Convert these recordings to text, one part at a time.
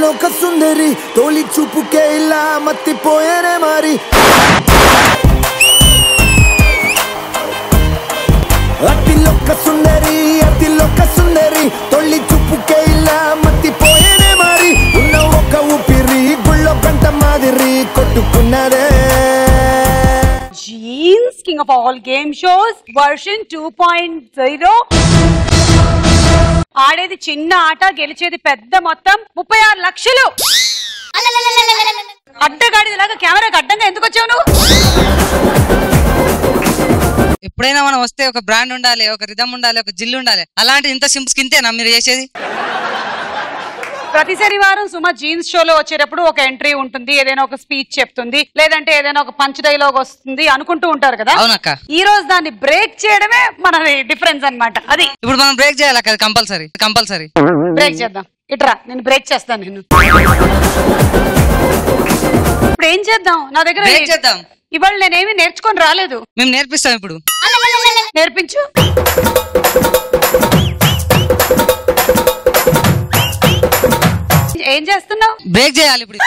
అతిలోక సుందరి తోలి చూపుకే ఇలా మత్తిపోయేనే మరి అతిలోక సుందరి అతిలోక సుందరి తొలి చూపుకే ఇలా మత్తిపోయేనే మరి ఉన్న ఒక ఊపిరి గుళ్ళో గంట మాదిరి కొట్టుకున్నదే Genes king of all game shows version two point zero ఆడేది చిన్న ఆట గెలిచేది పెద్ద మొత్తం ముప్పై ఆరు లక్షలు అడ్డగాడిలాగా కెమెరాకి అడ్డంగా ఎందుకు వచ్చావు నువ్వు ఎప్పుడైనా మనం వస్తే ఒక బ్రాండ్ ఉండాలి ఒక రిధం ఉండాలి ఒక జిల్లు ఉండాలి అలాంటి ఇంత సింపుల్స్ కింతేనా మీరు చేసేది ప్రతి శనివారం సుమ జీన్స్ షోలో వచ్చేటప్పుడు ఒక ఎంట్రీ ఉంటుంది ఏదైనా ఒక స్పీచ్ చెప్తుంది లేదంటే ఏదైనా ఒక పంచ్ డైలాగ్ వస్తుంది అనుకుంటూ ఉంటారు కదా అవునక్క ఈ రోజు దాన్ని బ్రేక్ చేయడమే మన డిఫరెన్స్ అన్నమాట అది ఇప్పుడు మనం బ్రేక్ చేయాలి అక్క కంపల్సరీ కంపల్సరీ బ్రేక్ చేద్దాం ఇట్రా నేను బ్రేక్ చేస్తాను నేను ఇప్పుడు ఏం చేద్దాం నా దగ్గర బ్రేక్ చేద్దాం ఇవాళ నేనేమి నేర్చుకొని రాలేదు మేము నేర్పిస్తాం ఇప్పుడు నేర్పించు ఏం చేస్తున్నావు బ్రేక్ చేయాలి ఇప్పుడు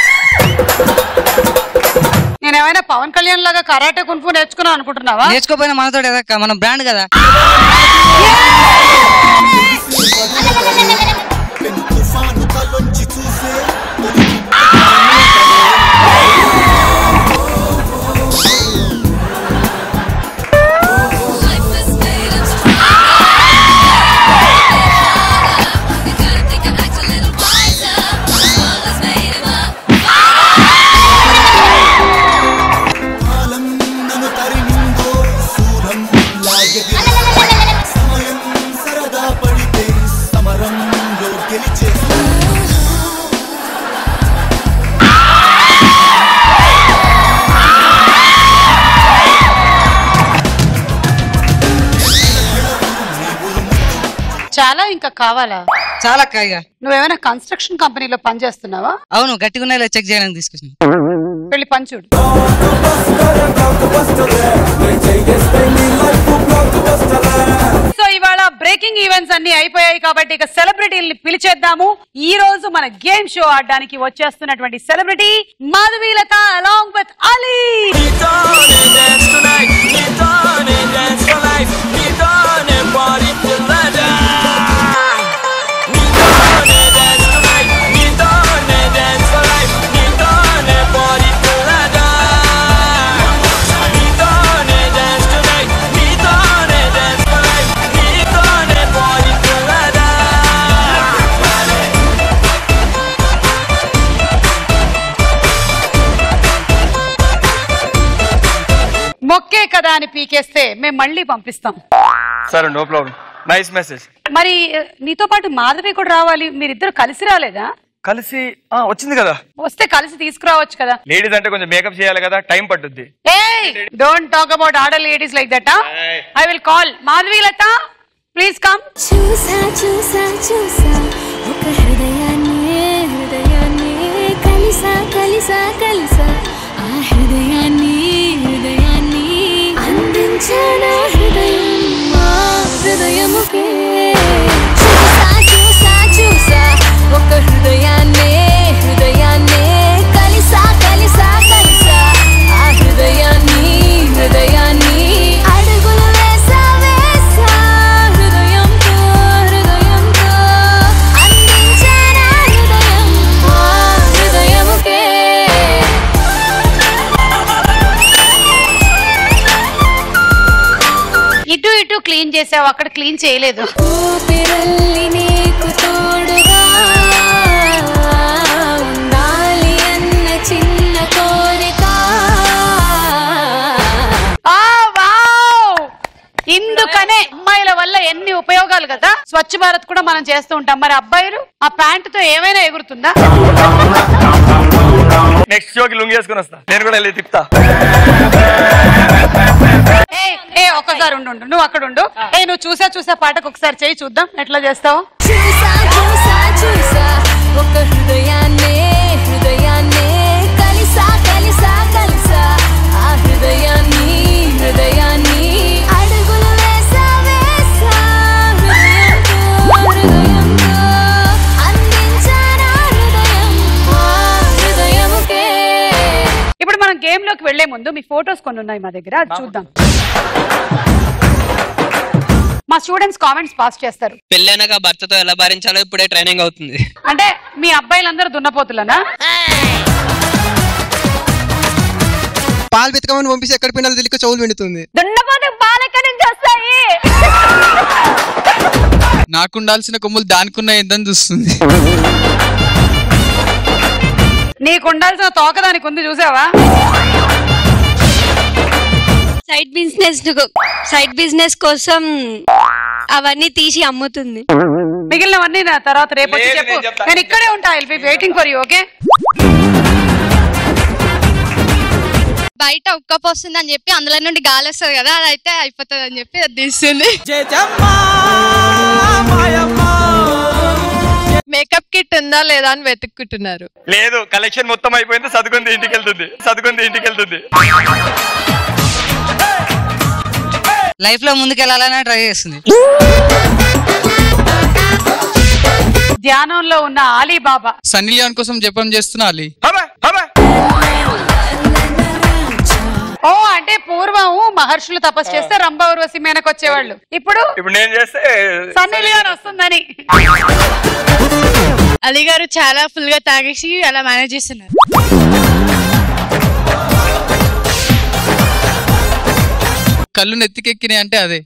నేను ఏమైనా పవన్ కళ్యాణ్ లాగా కరాటే కున్ఫు నేర్చుకున్నావు అనుకుంటున్నావా నేర్చుకోపోయినా మనతో ఏదక్క మనం బ్రాండ్ కదా కాలం నన్ను తరిమిందో శూలం లాగెదిరి సమయం సరదా పడితే సమరంలో గెలిచేస్తా చాలా ఇంకా కావాలా చాలా అక్క ఇక నువ్వేమైనా కన్స్ట్రక్షన్ కంపెనీలో పనిచేస్తున్నావా అవును గట్టిగా ఉన్నాయి చెక్ చేయడానికి తీసుకొచ్చిన వెళ్ళి పంచుడు సో ఇవాళ బ్రేకింగ్ ఈవెంట్స్ అన్ని అయిపోయాయి కాబట్టి ఇక సెలబ్రిటీల్ని పిలిచేద్దాము ఈ రోజు మన గేమ్ షో ఆడడానికి వచ్చేస్తున్నటువంటి celebrity Madhavilatha along with Ali మొక్కే కదా అని పీకేస్తే మేము మళ్ళీ పంపిస్తాం సరే నో ప్రాబ్లం నైస్ మెసేజ్ మరి నీతో పాటు మాధవి కూడా రావాలి మీరిద్దరు కలిసి రాలేదా కలిసి ఆ, వచ్చింది కదా వస్తే కలిసి తీసుకురావచ్చు కదా లేడీస్ అంటే కొంచెం మేకప్ చేయాలి కదా టైం పట్టుద్ది don't talk about other ladies like that I will call Madhavi Latha please come చూసా చూసా చూసా ఒక హృదయాన్ని హృదయాన్ని కలిసా కలిసా కలిసా ఆ హృదయాన్ని హృదయాన్ని అందించానా హృదయం ఆ హృదయముకే చూసా చూసా చూసా ఒక హృదయాన్ని హృదయాన్ని కలిసా కలిసా కలిసా ఆ హృదయాన్ని హృదయాన్ని అడుగులు వేసా వేసా హృదయంతో హృదయంతో అందించానా హృదయం ఆ హృదయముకే ఇటు ఇటు క్లీన్ చేసావు అక్కడ క్లీన్ చేయలేదు ఊపిరల్లి నీకు తోడుగా ఉండాలి అన్న చిన్న కోరిక ఆ వావ్ ఇందుకనే అమ్మాయిల వల్ల ఎన్ని ఉపయోగాలు కదా స్వచ్ఛ భారత్ కూడా మనం చేస్తూ ఉంటాం మరి అబ్బాయిలు ఆ ప్యాంట్ తో ఏమైనా ఎగురుతుందా నెక్స్ట్ షోకి లుంగి వేసుకుని వస్తా నేను కూడా వెళ్ళి తిప్తా ఏ ఏ ఒక్కసారి ఉండు ఉండు. నువ్వు అక్కడ ఉండు ఏ నువ్వు చూసా చూసా పాటకు ఒకసారి చేయి చూద్దాం ఎట్లా చేస్తావు చూసా చూసా చూసా ఒక హృదయాన్నే హృదయాన్నే కలిసా కలిసా కలిసా ఆ హృదయాన్ని హృదయాన్ని అడుగులు వేసా వేసా హృదయంతో హృదయంతో అందించానా హృదయం లోకి వెళ్లే ముందు మీ ఫొటోస్ కొన్ని ఉన్నాయి మా దగ్గర అది చూద్దాం మా స్టూడెంట్స్ కామెంట్స్ పాస్ చేస్తారు పెళ్ళైనాక భర్తతో ఎలా భరించాలో ఇప్పుడే ట్రైనింగ్ అవుతుంది అంటే మీ అబ్బాయిలందరూ దున్నపోతులనా పాలు వెతకమని పంపిస్తే ఎక్కడ పిండాలో తెలియక చెవులు విండుతుంది దున్నపోతే పాలు ఎక్కడి నుంచి వస్తాయి నాకు ఉండాల్సిన కొమ్ములు దానికున్న ఎంతని చూస్తుంది నీకు ఉండాల్సిన తోక దానికి ఉంది చూసావా సైడ్ బిజినెస్ సైడ్ బిజినెస్ కోసం అవన్నీ తీసి అమ్ముతుంది మిగిలినవన్నీ నా తర్వాత రేపు వచ్చి లేదు, చెప్పు నేను చెప్తా. నేను ఇక్కడే ఉంటా I'll be waiting for you okay బయట ఉక్క పోస్తుంది అని చెప్పి అందులో నుండి గాలి వస్తుంది కదా అది అయితే అయిపోతుంది అని చెప్పి అది తీస్తుంది మేకప్ కిట్ ఉందా లేదా అని వెతుక్కుంటున్నారు లేదు కలెక్షన్ మొత్తం అయిపోయింది చదువుకుంది ఇంటికి వెళ్తుంది చదువుకుంది ఇంటికి వెళ్తుంది లైఫ్ లో ముందుకెళ్లాలనే ట్రై చేస్తుంది ధ్యానంలో ఉన్న ఆలీబాబా సన్నీ లియోన్ కోసం జపం చేస్తున్నా అలీ హబా హబా ఓ అంటే పూర్వం మహర్షులు తపస్సు చేస్తే రంభ ఉర్వశి మేనకు వచ్చేవాళ్ళు ఇప్పుడు ఇప్పుడు నేను చేస్తే సన్నీ లియోన్ వస్తుందని అలీ గారు చాలా ఫుల్ గా తాగేసి అలా మేనేజ్ చేస్తున్నారు కళ్ళు నెత్తికెక్కినాయి అంటే అదే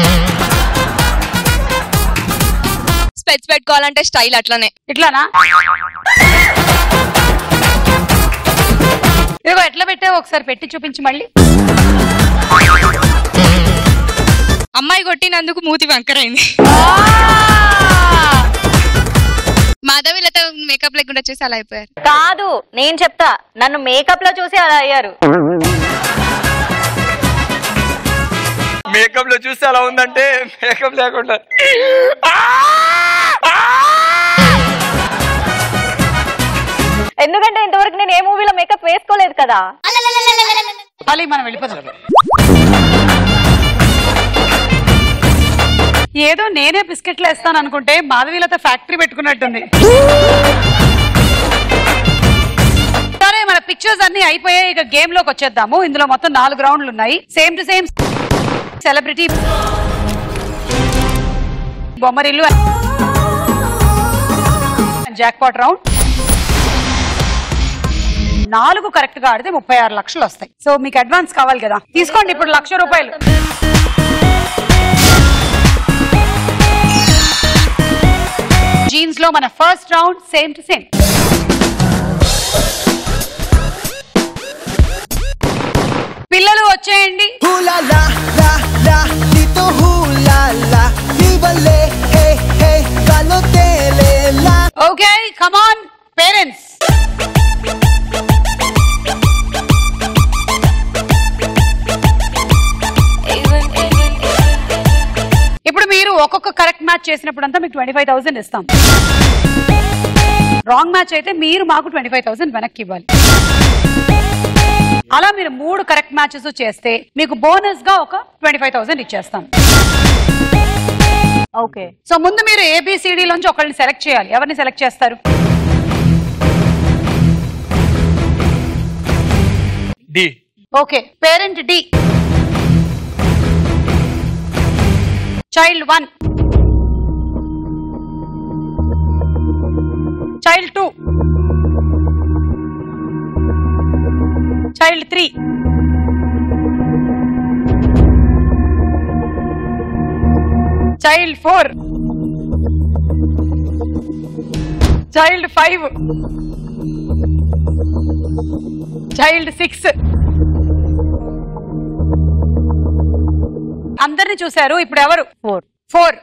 స్పెట్స్ పెట్టుకోవాలంటే స్టైల్ అట్లనే ఇట్లానా ఇదిగో ఎట్లా పెట్టావు ఒకసారి పెట్టి చూపించి మళ్ళీ అమ్మాయి కొట్టినందుకు మూతి వంకరైంది మాధవిలతో మేకప్ లేకుండా చేసి అలా అయిపోయారు కాదు నేను చెప్తా నన్ను మేకప్ లో చూసి అలా అయ్యారు మేకప్ లో చూస్తే అలా ఉందంటే మేకప్ లేకుండా ఎందుకంటే ఇంతవరకు నేను ఏ మూవీలో మేకప్ వేసుకోలేదు కదా మళ్ళీ మనం వెళ్ళిపోదాం ఏదో నేనే బిస్కెట్లు వేస్తాను అనుకుంటే మాధవీలత ఫ్యాక్టరీ పెట్టుకున్నట్టుంది సరే మన పిక్చర్స్ అన్ని అయిపోయాయి ఇక గేమ్ లోకి వచ్చేద్దాము ఇందులో మొత్తం నాలుగు రౌండ్లు ఉన్నాయి same to same celebrity Bommarillu jackpot round నాలుగు కరెక్ట్ గా ఆడితే ముప్పై ఆరు లక్షలు వస్తాయి సో మీకు అడ్వాన్స్ కావాలి కదా తీసుకోండి ఇప్పుడు లక్ష రూపాయలు జీన్స్ లో మన first round same to same పిల్లలు వచ్చేయండి Hula la la la, dito hula la, vívale, hey hey, galotele la. Okay come on parents ఇప్పుడు మీరు ఒక్కొక్క కరెక్ట్ మ్యాచ్ చేసినప్పుడు అంతా మీకు ట్వంటీ ఫైవ్ థౌసండ్ ఇస్తాం రాంగ్ మ్యాచ్ అయితే మీరు మాకు ట్వంటీ ఫైవ్ థౌసండ్ వెనక్కి ఇవ్వాలి అలా మీరు మూడు కరెక్ట్ మ్యాచెస్ చేస్తే మీకు బోనస్ గా ఒక ట్వంటీ ఫైవ్ థౌసండ్ ఇచ్చేస్తాం ఓకే సో ముందు మీరు ABCD లోంచి ఒకళ్ళని సెలెక్ట్ చేయాలి ఎవరిని సెలెక్ట్ చేస్తారు D okay parent D child one child two child three child four child five child six అందరిని చూశారు ఇప్పుడు ఎవరు ఫోర్ ఫోర్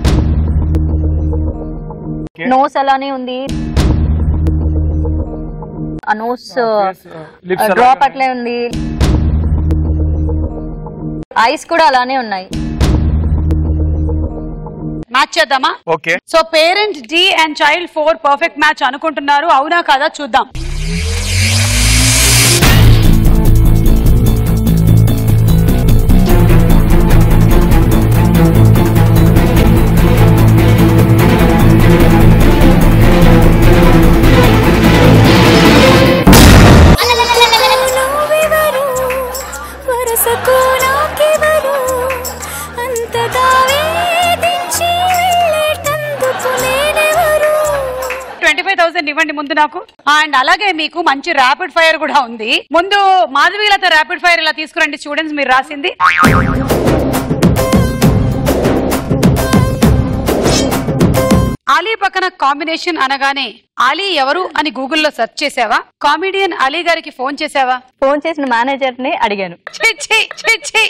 నోస్ అలానే ఉంది ఆ నోస్ lips అలానే డ్రాప్ అట్లే ఉంది ఐస్ కూడా అలానే ఉన్నాయి మ్యాచ్ చేద్దామా okay so parent D and child four perfect match అనుకుంటున్నారు అవునా కదా చూద్దాం వరుసకు నాకెవరు అంతగా వేధించి వెళ్ళేటందుకు నేనెవరు ట్వంటీ ఫైవ్ థౌసండ్ ఇవ్వండి ముందు నాకు అండ్ అలాగే మీకు మంచి ర్యాపిడ్ ఫైర్ కూడా ఉంది ముందు మాధవీలత ర్యాపిడ్ ఫైర్ ఇలా తీసుకురండి స్టూడెంట్స్ మీరు రాసింది అలీ పక్కన కాంబినేషన్ అనగానే అలీ ఎవరు అని గూగుల్లో సెర్చ్ చేసావా కామెడియన్ అలీ గారికి ఫోన్ చేసావా ఫోన్ చేసిన మేనేజర్ ని అడిగాను ఛీ, ఛీ, ఛీ, ఛీ.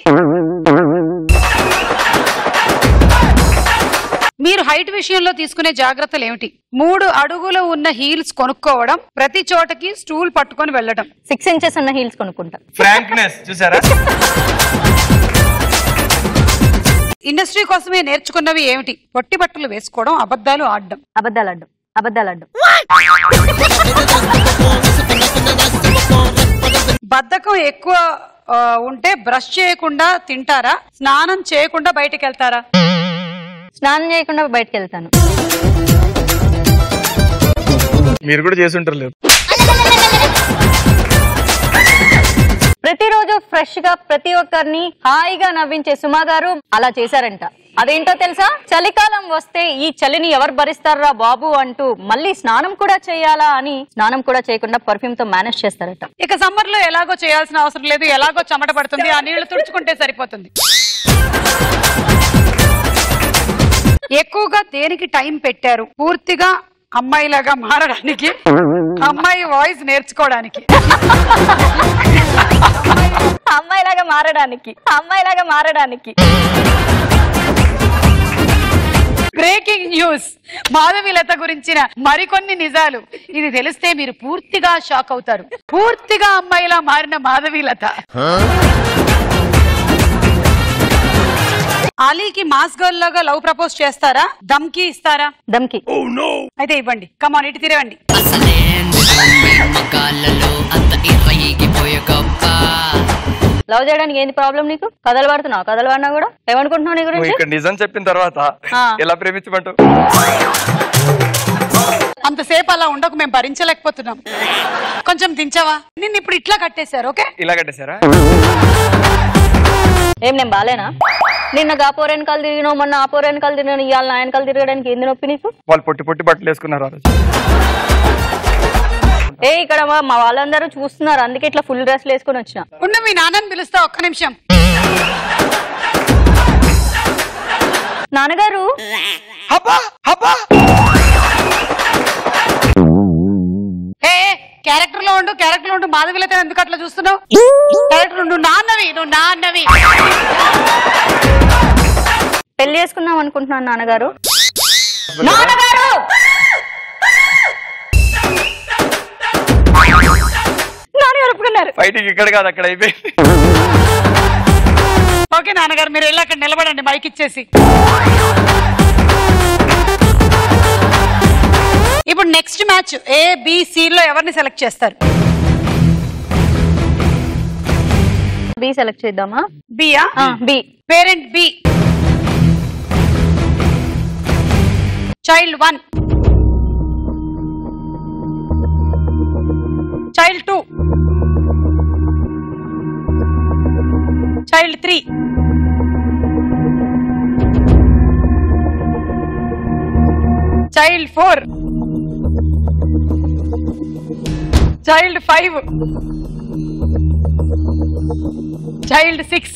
మీరు హైట్ విషయంలో తీసుకునే జాగ్రత్తలు ఏమిటి మూడు అడుగులు ఉన్న హీల్స్ కొనుక్కోవడం ప్రతి చోటకి స్టూల్ పట్టుకొని వెళ్ళడం సిక్స్ ఇంచెస్ ఉన్న హీల్స్ కొనుక్కుంటా ఫ్రాంక్నెస్ చూసారా ఇండస్ట్రీ కోసమే నేర్చుకున్నవి ఏమిటి పొట్టి బట్టలు వేసుకోవడం అబద్ధాలు ఆడడం అబద్ధాలు అడ్డం అబద్ధాలు అడ్డం బద్ధకం ఎక్కువ ఆ, ఉంటే బ్రష్ చేయకుండా తింటారా స్నానం చేయకుండా బయటికి వెళ్తారా స్నానం చేయకుండా బయటకు వెళ్తాను మీరు కూడా చేసి ఉంటారు లేదు ప్రతిరోజు ఫ్రెష్ గా ప్రతి ఒక్కరిని హాయిగా నవ్వించే సుమా గారు అలా చేశారంట అదేంటో తెలుసా చలికాలం వస్తే ఈ చలిని ఎవరు భరిస్తారా బాబు అంటూ మళ్ళీ స్నానం కూడా చేయాలా అని స్నానం కూడా చేయకుండా పర్ఫ్యూమ్ తో మేనేజ్ చేస్తారట ఇక సమ్మర్ లో ఎలాగో చేయాల్సిన అవసరం లేదు ఎలాగో చెమట పడుతుంది ఆ నీళ్లు తుడుచుకుంటే సరిపోతుంది ఎక్కువగా దేనికి టైం పెట్టారు పూర్తిగా అమ్మాయిలాగా మారడానికి అమ్మాయి వాయిస్ నేర్చుకోవడానికి అమ్మాయిలాగా మారడానికి అమ్మాయిలాగా మారడానికి బ్రేకింగ్ న్యూస్ మాధవీలత గురించిన మరికొన్ని నిజాలు ఇది తెలిస్తే మీరు పూర్తిగా షాక్ అవుతారు పూర్తిగా అమ్మాయిలా మారిన మాధవీలత అలీకి మాస్ గర్ల్ లాగా లవ్ ప్రపోజ్ చేస్తారా దమ్కి ఇస్తారా దమ్కి అయితే ఇవ్వండి కమాన్ ఇటు తిరగండి లవ్ చేయడానికి ఏంది ప్రాబ్లం నీకు కథలు పడుతున్నావు కథలు పడినా కూడా ఏమనుకుంటున్నావు నీ నువ్వు గురించి ఇక్కడ నిజం చెప్పిన తర్వాత ఆ. ఎలా ప్రేమించమంటావు అంతసేపు అలా ఉండకు మేము భరించలేకపోతున్నాం కొంచెం దించవా నిన్ను ఇప్పుడు ఇట్లా కట్టేశారు ఓకే ఇలా కట్టేశారా ఏం నేను బాలేనా నిన్న గాపోర్ వెనకాల తిరిగినావు మొన్న ఆపోర్ వెనకాల తిరిగినావు ఇవాళ నా వెనకాల తిరగడానికి ఏంది నొప్పి నీకు వాళ్ళు పొట్టి పొట్టి బట్టలు వేసుకున్నారు ఆ రోజు ఏ ఇక్కడ మా మా వాళ్ళందరూ చూస్తున్నారు అందుకే ఇట్లా ఫుల్ డ్రెస్లు వేసుకొని వచ్చిన ఉన్న మీ నాన్నని పిలుస్తా ఒక్క నిమిషం నాన్నగారు ఏ క్యారెక్టర్ లో ఉండు క్యారెక్టర్ లో ఉండు మాధవిలత ఎందుకు అట్లా చూస్తున్నావు క్యారెక్టర్ నువ్వు నాన్నవి నువ్వు నాన్నవి పెళ్లి చేసుకుందాం అనుకుంటున్నాను నాన్నగారు నాన్నగారు నాన్నగారు ఒప్పుకున్నారు ఫైటింగ్ ఇక్కడ కాదు అక్కడ అయిపోయింది ఓకే నాన్నగారు మీరు వెళ్ళి అక్కడ నిలబడండి మైక్ ఇచ్చేసి ఇప్పుడు next match A B C లో ఎవరిని సెలెక్ట్ చేస్తారు బి సెలెక్ట్ చేద్దామా బియా B parent B child one child two child three child four child five child six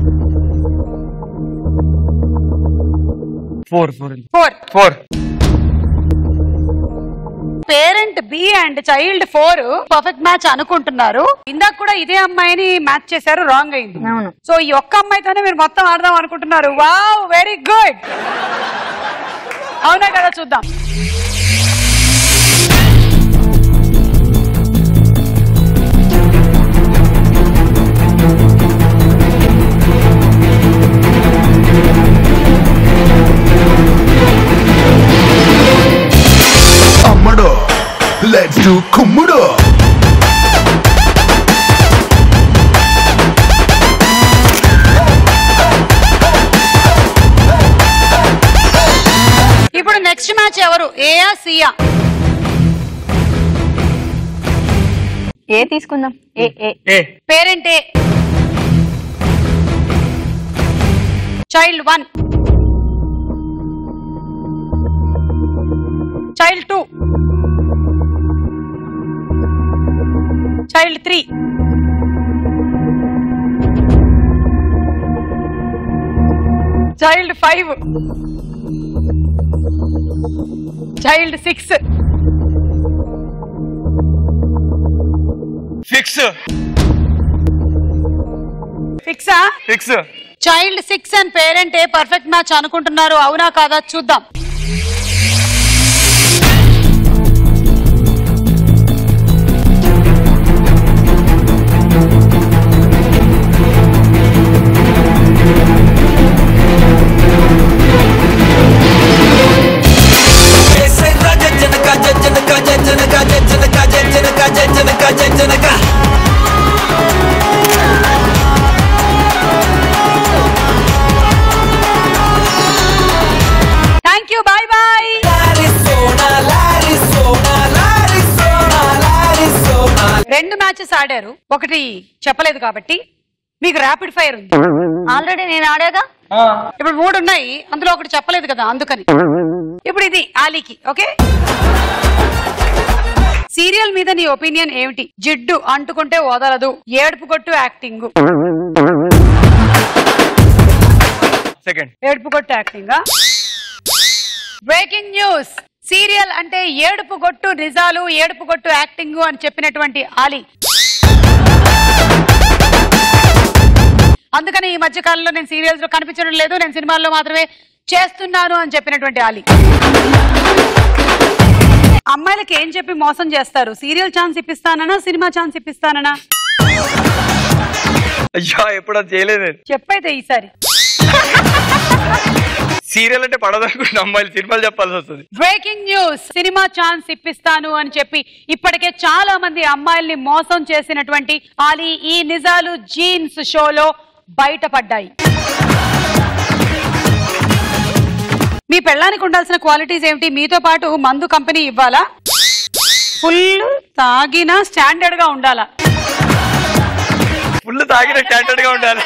four four four four parent B and child four perfect match అనుకుంటున్నారు ఇందాక కూడా ఇదే అమ్మాయిని మ్యాచ్ చేశారు రాంగ్ అయింది అవును సో ఈ ఒక్క అమ్మాయితోనే మీరు మొత్తం ఆడదాం అనుకుంటున్నారు వావ్ వెరీ గుడ్ అవునా కదా చూద్దాం అమ్మడో లెట్స్ డు కుమ్ముడు ఇప్పుడు నెక్స్ట్ మ్యాచ్ ఎవరు ఏయా సియా ఏ తీసుకుందాం A A A parent A child one child two child three child five child six fix ఫిక్సా fix child six and parent A perfect match అనుకుంటున్నారు అవునా కాదా చూద్దాం థ్యాంక్ యూ బాయ్ బాయ్ రెండు matches ఆడారు ఒకటి చెప్పలేదు కాబట్టి మీకు ర్యాపిడ్ ఫైర్ ఉంది ఆల్రెడీ నేను ఆడాగా ఇప్పుడు మూడు ఉన్నాయి అందులో ఒకటి చెప్పలేదు కదా అందుకని ఇప్పుడు ఇది ఆలీకి ఓకే సీరియల్ మీద నీ ఒపీనియన్ ఏమిటి జిడ్డు అంటుకుంటే వదలదు ఏడుపు కొట్టు యాక్టింగ్ సెకండ్ ఏడుపు కొట్టు యాక్టింగ్ బ్రేకింగ్ న్యూస్ సీరియల్ అంటే ఏడుపు కొట్టు నిజాలు ఏడుపు కొట్టు యాక్టింగ్ అని చెప్పినటువంటి ఆలీ అందుకని ఈ మధ్య కాలంలో నేను సీరియల్స్ లో కనిపించడం లేదు నేను సినిమాల్లో మాత్రమే చేస్తున్నాను అని చెప్పినటువంటి ఆలీ అమ్మాయిలకి ఏం చెప్పి మోసం చేస్తారు సీరియల్ ఛాన్స్ ఇప్పిస్తానన్నా సినిమా ఛాన్స్ ఇప్పిస్తానన్నా అయ్యా ఎప్పుడు అది చేయలేదు నేను చెప్పైతే ఈసారి సీరియల్ అంటే పడదు అనుకుంటున్నా అమ్మాయిలు సినిమాలు చెప్పాల్సి వస్తుంది బ్రేకింగ్ న్యూస్ సినిమా ఛాన్స్ ఇప్పిస్తాను అని చెప్పి ఇప్పటికే చాలా మంది అమ్మాయిల్ని మోసం చేసినటువంటి ఆలీ ఈ నిజాలు జీన్స్ షోలో బయటపడ్డాయి మీ పెళ్ళానికి ఉండాల్సిన క్వాలిటీస్ ఏమిటి మీతో పాటు మందు కంపెనీ ఇవ్వాలా ఫుల్ తాగిన స్టాండర్డ్ గా ఉండాలా ఫుల్ తాగిన స్టాండర్డ్ గా ఉండాలి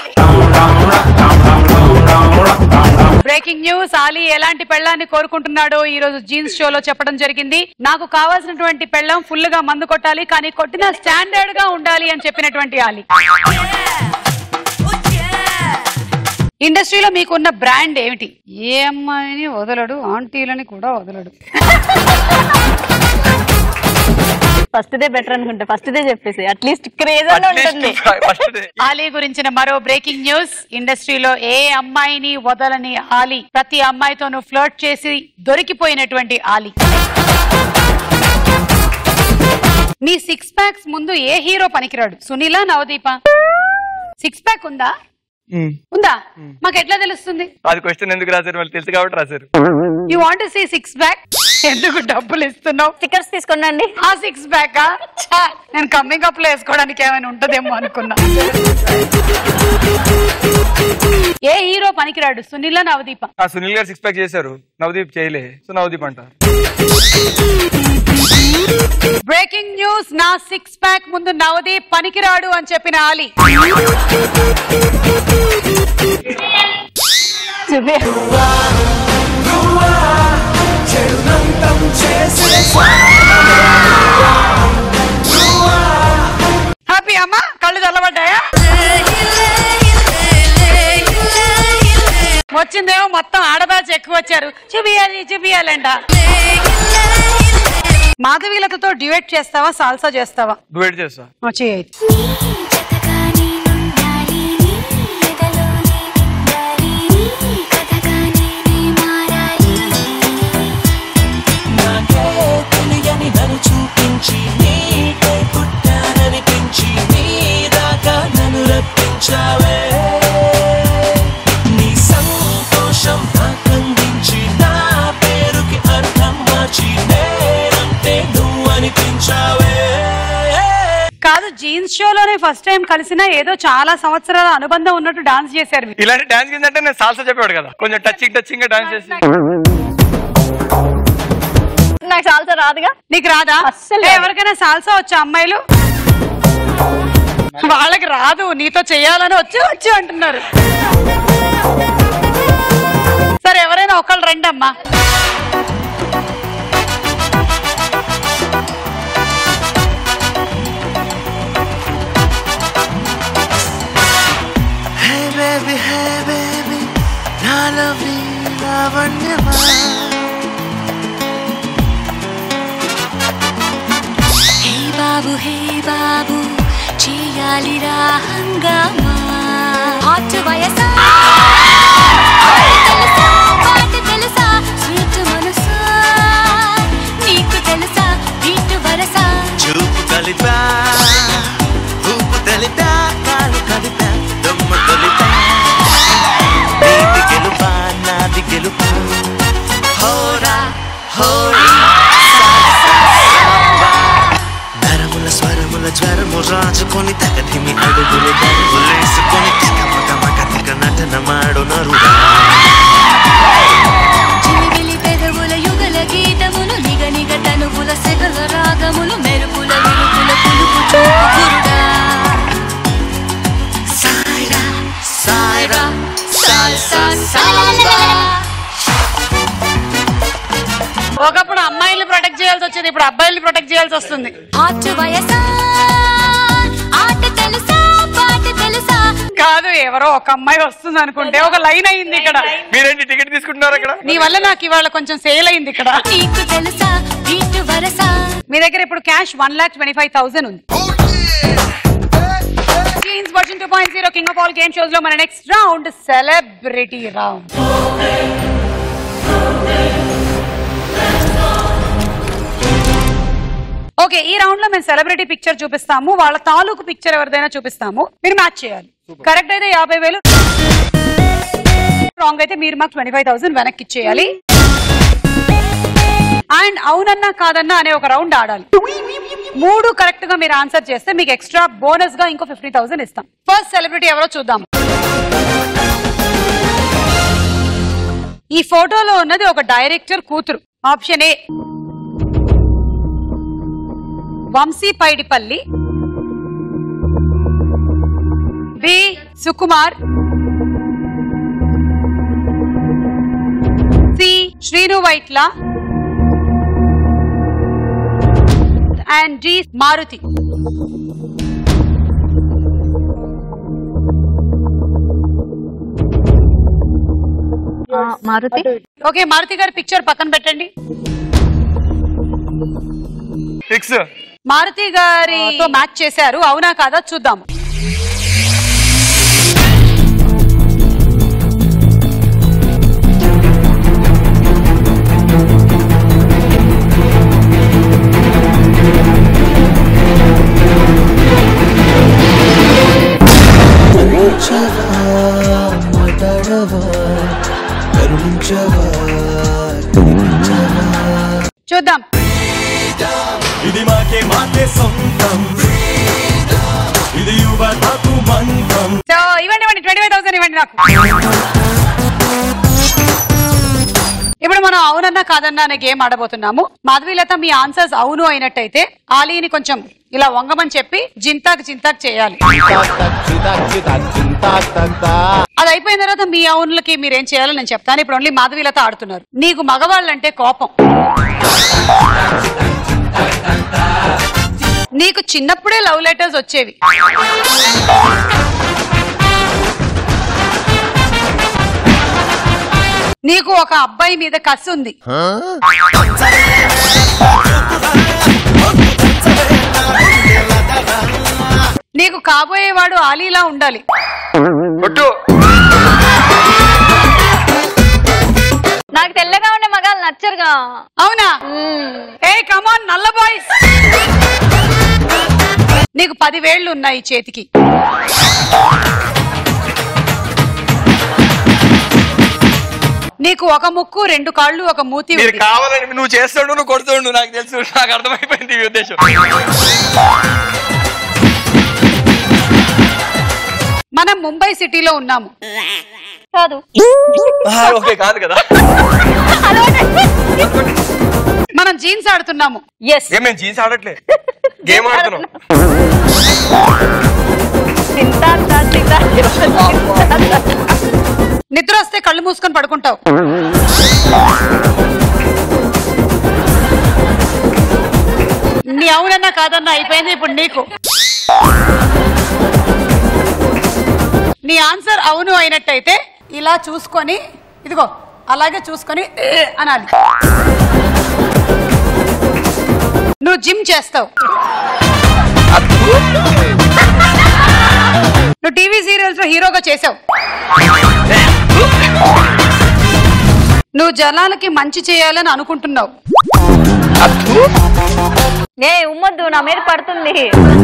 బ్రేకింగ్ న్యూస్ ఆలీ ఎలాంటి పెళ్ళాన్ని కోరుకుంటున్నాడో ఈ రోజు జీన్స్ షోలో చెప్పడం జరిగింది నాకు కావాల్సినటువంటి పెళ్ళం ఫుల్ గా మందు కొట్టాలి కానీ కొట్టిన స్టాండర్డ్ గా ఉండాలి అని చెప్పినటువంటి ఆలీ ఇండస్ట్రీలో మీకున్న బ్రాండ్ ఏమిటి ఏ అమ్మాయిని వదలడు ఆంటీలని కూడా వదలడు ఫస్ట్ దే బెటర్ అనుకుంటా ఫస్ట్ దే చెప్పేసి అట్లీస్ట్ క్రేజ్ అని ఉంటుంది ఆలీ గురించిన మరో బ్రేకింగ్ న్యూస్ ఇండస్ట్రీలో ఏ అమ్మాయిని వదలని ఆలీ ప్రతి అమ్మాయితోనూ ఫ్లర్ట్ చేసి దొరికిపోయినటువంటి ఆలీ మీ సిక్స్ ప్యాక్స్ ముందు ఏ హీరో పనికిరాడు సునీల నవదీప సిక్స్ ప్యాక్ ఉందా ఉందా మాకు ఎట్లా తెలుస్తుంది అది క్వశ్చన్ ఎందుకు రాశారు వాళ్ళు తెలుసు కాబట్టి రాశారు you want see six pack ఎందుకు డబ్బులు ఇస్తున్నావు స్టిక్కర్స్ తీసుకోండి ఆ సిక్స్ ప్యాక్ నేను కమ్మింగ్ అప్ లో వేసుకోవడానికి ఏమైనా ఉంటదేమో అనుకున్నా ఏ హీరో పనికిరాడు సునీల నవదీప ఆ సునీల్ గారు సిక్స్ ప్యాక్ చేశారు నవదీప్ చేయలే సో నవదీప్ అంట బ్రేకింగ్ న్యూస్ నా సిక్స్ ప్యాక్ ముందు నవదీప్ పనికిరాడు అని చెప్పిన ఆలీ హ్యాపీ అమ్మా కళ్ళు చల్లబడ్డాయా వచ్చిందేమో మొత్తం ఆడబ్యాచ్ ఎక్కువ వచ్చారు చూపియాలి చూపియాలంట మాధవీలతతో డ్యూయట్ చేస్తావా సాల్సా చేస్తావా డువేట్ చేస్తా వచ్చి నాకే తెలియని నన్ను చూపించి నీకే పుట్టాననిపించి నీ దాకా నన్ను రప్పించావే నీ సంతోషం నాకందించి నా పేరుకి అర్థం మార్చి నేనంటే నువ్వు అనిపించావే కాదు జీన్స్ షోలోనే ఫస్ట్ టైం కలిసినా ఏదో చాలా సంవత్సరాల అనుబంధం ఉన్నట్టు డాన్స్ చేశారు మీరు ఇలాంటి డాన్స్ కింద అంటే నేను సాల్సా చెప్పాడు కదా కొంచెం టచింగ్ టచింగ్ గా డాన్స్ చేసి నాకు సాల్సా రాదుగా నీకు రాదా అస్సలు ఏ, ఎవరికైనా సాల్సా వచ్చా అమ్మాయిలు వాళ్ళకి రాదు నీతో చెయ్యాలని వచ్చి వచ్చి అంటున్నారు మరి ఎవరైనా ఒకళ్ళు రండి అమ్మా Hey baby, hey baby, నా లవ్లీ లావణ్యమా హే బాబు హే బాబు చేయాలిరా హంగామా హాట్ వయసా తెలుసా పాట తెలుసా స్వీట్ మనసా నీకు తెలుసా వీటు వరసా చూపు కలిపా ఊపు తెలిపా కాలు కలిపా దమ్ము తొలిపా నీది గెలుపా నాది గెలుపా హోరా హోరీ సాల్సా సాంబా. నరముల స్వరముల జ్వరము రాజుకొని తగతిమి అడుగులు దరువులేసుకొని తికమక మక తిక నటన మాడు నరుడా చిలిబిలి పెదవుల యుగల గీతములు నిగ నిగ తనువుల సెగల రాగములు మెరుపుల విరుపుల పులుపు చూపు గురుడా సాయిరా సాయిరా సాల్సా సాంబా ఒకప్పుడు అమ్మాయిల్ని ప్రొటెక్ట్ చేయాల్సి వచ్చేది ఇప్పుడు అబ్బాయిల్ని ప్రొటెక్ట్ చేయాల్సి వస్తుంది హాట్ వయసా ఆట తెలుసా పాట తెలుసా కాదు ఎవరో ఒక అమ్మాయి వస్తుంది అనుకుంటే ఒక లైన్ అయింది ఇక్కడ మీరేంటి టికెట్ తీసుకుంటున్నారు అక్కడ నీ వల్ల నాకు ఇవాళ కొంచెం సేల్ అయింది ఇక్కడ నీకు తెలుసా వీటు వరసా మీ దగ్గర ఇప్పుడు cash one lakh twenty five thousand ఉంది queens version two point zero king of all game shows లో మన next round celebrity round okay ఈ రౌండ్ లో మేము సెలబ్రిటీ పిక్చర్ చూపిస్తాము వాళ్ళ తాలూకు పిక్చర్ ఎవరిదైనా చూపిస్తాము మీరు మ్యాచ్ చేయాలి కరెక్ట్ అయితే యాభై వేలు రాంగ్ అయితే మీరు మాకు ట్వంటీ ఫైవ్ థౌసండ్ వెనక్కి ఇచ్చేయాలి అండ్ అవునన్నా కాదన్నా అనే ఒక రౌండ్ ఆడాలి మూడు కరెక్ట్ గా మీరు ఆన్సర్ చేస్తే మీకు ఎక్స్ట్రా బోనస్ గా ఇంకో ఫిఫ్టీ థౌసండ్ ఇస్తాం ఫస్ట్ సెలబ్రిటీ ఎవరో చూద్దాం ఈ ఫోటోలో ఉన్నది ఒక డైరెక్టర్ కూతురు option A Vamsi Paidipally B Sukumar C Srinu Vaitla and D Maruthi Maruthi okay Maruthi గారి పిక్చర్ పక్కన పెట్టండి ఫిక్స్ మారుతి గారితో మ్యాచ్ చేశారు అవునా కాదా చూద్దాం చూద్దాం ఇది మాకే మాకే సొంతం ఇది యువతకు మంత్రం సో ఇవ్వండి ఇవ్వండి ట్వంటీ ఫైవ్ థౌసండ్ ఇవ్వండి నాకు ఇప్పుడు మనం అవునన్నా కాదన్నా అనే గేమ్ ఆడబోతున్నాము మాధవీలత మీ ఆన్సర్స్ అవును అయినట్టయితే ఆలీని కొంచెం ఇలా వంగమని చెప్పి జింతాక్ జింతాక్ చేయాలి అది అయిపోయిన తర్వాత మీ అవునులకి మీరేం చేయాలో నేను చెప్తాను ఇప్పుడు ఓన్లీ మాధవీలత ఆడుతున్నారు నీకు మగవాళ్ళంటే కోపం నీకు చిన్నప్పుడే లవ్ లెటర్స్ వచ్చేవి నీకు ఒక అబ్బాయి మీద కసి ఉంది నీకు కాబోయేవాడు ఆలీలా ఉండాలి నాకు తెల్లగా ఉండే మగాళ్ళు నచ్చరుగా అవునా ఏ కమాన్ నల్ల బాయ్స్ నీకు పదివేళ్లు ఉన్నాయి చేతికి నీకు ఒక ముక్కు రెండు కాళ్ళు ఒక మూతి మీరు ఉంది. కావాలని నువ్వు చేస్తాడు నువ్వు కొడుతుండు నాకు తెలుసు నాకు అర్థమైపోయింది ఈ ఉద్దేశం మనం ముంబై సిటీలో ఉన్నాము కాదు ఆ, ఓకే కాదు కదా మనం జీన్స్ ఆడుతున్నాము ఎస్ ఏం మేము జీన్స్ ఆడట్లే గేమ్ ఆడుతున్నాం నిద్ర వస్తే కళ్ళు మూసుకొని పడుకుంటావు నీ అవునన్నా కాదన్నా అయిపోయింది ఇప్పుడు నీకు నీ ఆన్సర్ అవును అయినట్టయితే ఇలా చూసుకొని ఇదిగో అలాగే చూసుకొని "ఏ" అనాలి నువ్వు జిమ్ చేస్తావు నువ్వు టీవీ సీరియల్స్ లో హీరోగా చేసావు నువ్వు జనాలకి మంచి చేయాలని అనుకుంటున్నావు ఏ ఉమ్మొద్దు నా మీద పడుతుంది